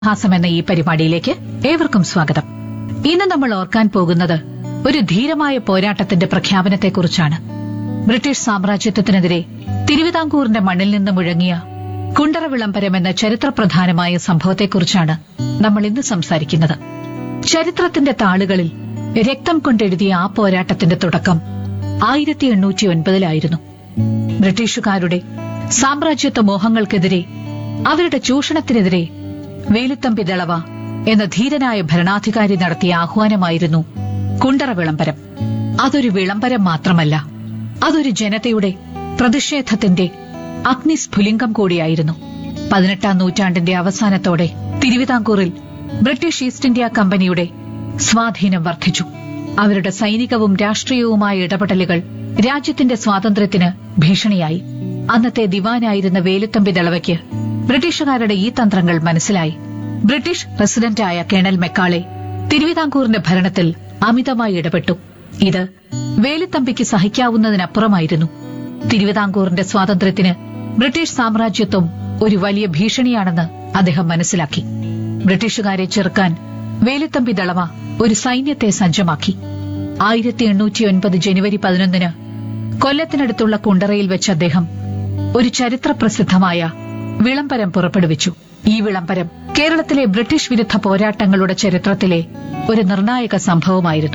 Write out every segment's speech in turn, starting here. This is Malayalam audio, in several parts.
ഹാസം എന്ന ഈ പരിപാടിയിലേക്ക് ഏവർക്കും സ്വാഗതം ഇന്ന് നമ്മൾ ഓർക്കാൻ പോകുന്നത് ഒരു ധീരമായ പോരാട്ടത്തിന്റെ പ്രഖ്യാപനത്തെക്കുറിച്ചാണ് ബ്രിട്ടീഷ് സാമ്രാജ്യത്വത്തിനെതിരെ തിരുവിതാംകൂറിന്റെ മണ്ണിൽ നിന്ന് മുഴങ്ങിയ കുണ്ടറ വിളംബരം എന്ന ചരിത്രപ്രധാനമായ സംഭവത്തെക്കുറിച്ചാണ് നമ്മൾ ഇന്ന് സംസാരിക്കുന്നത് ചരിത്രത്തിന്റെ താളുകളിൽ രക്തം കൊണ്ടെഴുതിയ ആ പോരാട്ടത്തിന്റെ തുടക്കം ആയിരത്തി എണ്ണൂറ്റി ഒൻപതിലായിരുന്നു ബ്രിട്ടീഷുകാരുടെ സാമ്രാജ്യത്വ മോഹങ്ങൾക്കെതിരെ അവരുടെ ചൂഷണത്തിനെതിരെ വേലുത്തമ്പി ദളവ എന്ന ധീരനായ ഭരണാധികാരി നടത്തിയ ആഹ്വാനമായിരുന്നു കുണ്ടറ വിളംബരം അതൊരു വിളംബരം മാത്രമല്ല അതൊരു ജനതയുടെ പ്രതിഷേധത്തിന്റെ അഗ്നിസ്ഫുലിംഗം കൂടിയായിരുന്നു പതിനെട്ടാം നൂറ്റാണ്ടിന്റെ അവസാനത്തോടെ തിരുവിതാംകൂറിൽ ബ്രിട്ടീഷ് ഈസ്റ്റ് ഇന്ത്യ കമ്പനിയുടെ സ്വാധീനം വർദ്ധിച്ചു അവരുടെ സൈനികവും രാഷ്ട്രീയവുമായ ഇടപെടലുകൾ രാജ്യത്തിന്റെ സ്വാതന്ത്ര്യത്തിന് ഭീഷണിയായി അന്നത്തെ ദിവാനായിരുന്ന വേലുത്തമ്പി ദളവയ്ക്ക് ബ്രിട്ടീഷുകാരുടെ ഈ തന്ത്രങ്ങൾ മനസ്സിലായി ബ്രിട്ടീഷ് പ്രസിഡന്റായ കേണൽ മെക്കാളെ തിരുവിതാംകൂറിന്റെ ഭരണത്തിൽ അമിതമായി ഇടപെട്ടു ഇത് വേലുത്തമ്പിക്ക് സഹിക്കാവുന്നതിനപ്പുറമായിരുന്നു തിരുവിതാംകൂറിന്റെ സ്വാതന്ത്ര്യത്തിന് ബ്രിട്ടീഷ് സാമ്രാജ്യത്വം ഒരു വലിയ ഭീഷണിയാണെന്ന് അദ്ദേഹം മനസ്സിലാക്കി ബ്രിട്ടീഷുകാരെ ചെറുക്കാൻ വേലുത്തമ്പി ദളവ ഒരു സൈന്യത്തെ സജ്ജമാക്കി ആയിരത്തി എണ്ണൂറ്റി ഒൻപത് ജനുവരി പതിനൊന്നിന് കൊല്ലത്തിനടുത്തുള്ള കുണ്ടറയിൽ വെച്ച് അദ്ദേഹം ഒരു ചരിത്രപ്രസിദ്ധമായ വിളംബരം പുറപ്പെടുവിച്ചു ഈ വിളംബരം കേരളത്തിലെ ബ്രിട്ടീഷ് വിരുദ്ധ പോരാട്ടങ്ങളുടെ ചരിത്രത്തിലെ ഒരു നിർണായക സംഭവമായിരുന്നു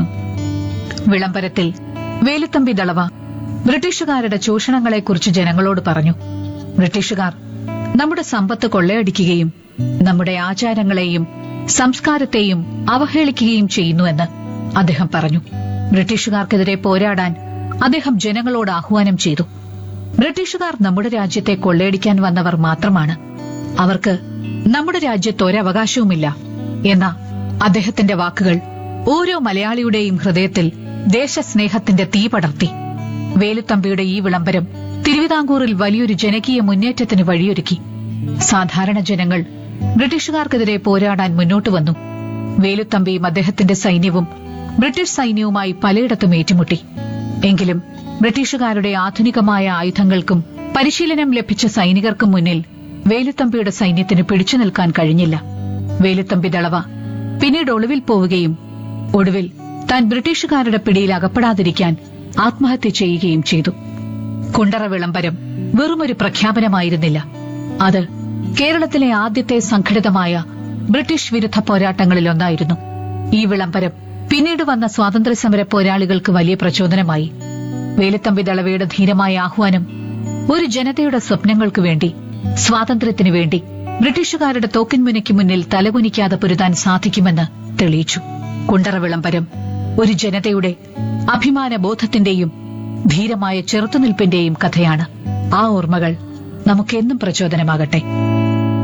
വിളംബരത്തിൽ വേലുത്തമ്പി ദളവ ബ്രിട്ടീഷുകാരുടെ ചൂഷണങ്ങളെക്കുറിച്ച് ജനങ്ങളോട് പറഞ്ഞു ബ്രിട്ടീഷുകാർ നമ്മുടെ സമ്പത്ത് കൊള്ളയടിക്കുകയും നമ്മുടെ ആചാരങ്ങളെയും സംസ്കാരത്തെയും അവഹേളിക്കുകയും ചെയ്യുന്നുവെന്ന് അദ്ദേഹം പറഞ്ഞു ബ്രിട്ടീഷുകാർക്കെതിരെ പോരാടാൻ അദ്ദേഹം ജനങ്ങളോട് ആഹ്വാനം ചെയ്തു ബ്രിട്ടീഷുകാർ നമ്മുടെ രാജ്യത്തെ കൊള്ളയടിക്കാൻ വന്നവർ മാത്രമാണ് അവർക്ക് നമ്മുടെ രാജ്യത്ത് ഒരവകാശവുമില്ല എന്ന അദ്ദേഹത്തിന്റെ വാക്കുകൾ ഓരോ മലയാളിയുടെയും ഹൃദയത്തിൽ ദേശസ്നേഹത്തിന്റെ തീ പടർത്തി വേലുത്തമ്പിയുടെ ഈ വിളംബരം തിരുവിതാംകൂറിൽ വലിയൊരു ജനകീയ മുന്നേറ്റത്തിന് വഴിയൊരുക്കി സാധാരണ ജനങ്ങൾ ബ്രിട്ടീഷുകാർക്കെതിരെ പോരാടാൻ മുന്നോട്ട് വന്നു വേലുത്തമ്പിയും അദ്ദേഹത്തിന്റെ സൈന്യവും ബ്രിട്ടീഷ് സൈന്യവുമായി പലയിടത്തും ഏറ്റുമുട്ടി എങ്കിലും ബ്രിട്ടീഷുകാരുടെ ആധുനികമായ ആയുധങ്ങൾക്കും പരിശീലനം ലഭിച്ച സൈനികർക്കും മുന്നിൽ വേലുത്തമ്പിയുടെ സൈന്യത്തിന് പിടിച്ചു നിൽക്കാൻ കഴിഞ്ഞില്ല വേലുത്തമ്പി ദളവ പിന്നീട് ഒളിവിൽ പോവുകയും ഒടുവിൽ താൻ ബ്രിട്ടീഷുകാരുടെ പിടിയിൽ അകപ്പെടാതിരിക്കാൻ ആത്മഹത്യ ചെയ്യുകയും ചെയ്തു കുണ്ടറ വിളംബരം വെറുമൊരു പ്രഖ്യാപനമായിരുന്നില്ല അത് കേരളത്തിലെ ആദ്യത്തെ സംഘടിതമായ ബ്രിട്ടീഷ് വിരുദ്ധ പോരാട്ടങ്ങളിലൊന്നായിരുന്നു ഈ വിളംബരം പിന്നീട് വന്ന സ്വാതന്ത്ര്യസമര പോരാളികൾക്ക് വലിയ പ്രചോദനമായി വേലുത്തമ്പി ദളവയുടെ ധീരമായ ആഹ്വാനം ഒരു ജനതയുടെ സ്വപ്നങ്ങൾക്കു വേണ്ടി സ്വാതന്ത്ര്യത്തിനു വേണ്ടി ബ്രിട്ടീഷുകാരുടെ തോക്കിൻമുനയ്ക്ക് മുന്നിൽ തലകുനിക്കാതെ പൊരുതാൻ സാധിക്കുമെന്ന് തെളിയിച്ചു കുണ്ടറ വിളംബരം ഒരു ജനതയുടെ അഭിമാന ബോധത്തിന്റെയും ധീരമായ ചെറുത്തുനിൽപ്പിന്റെയും കഥയാണ് ആ ഓർമ്മകൾ നമുക്കെന്നും പ്രചോദനമാകട്ടെ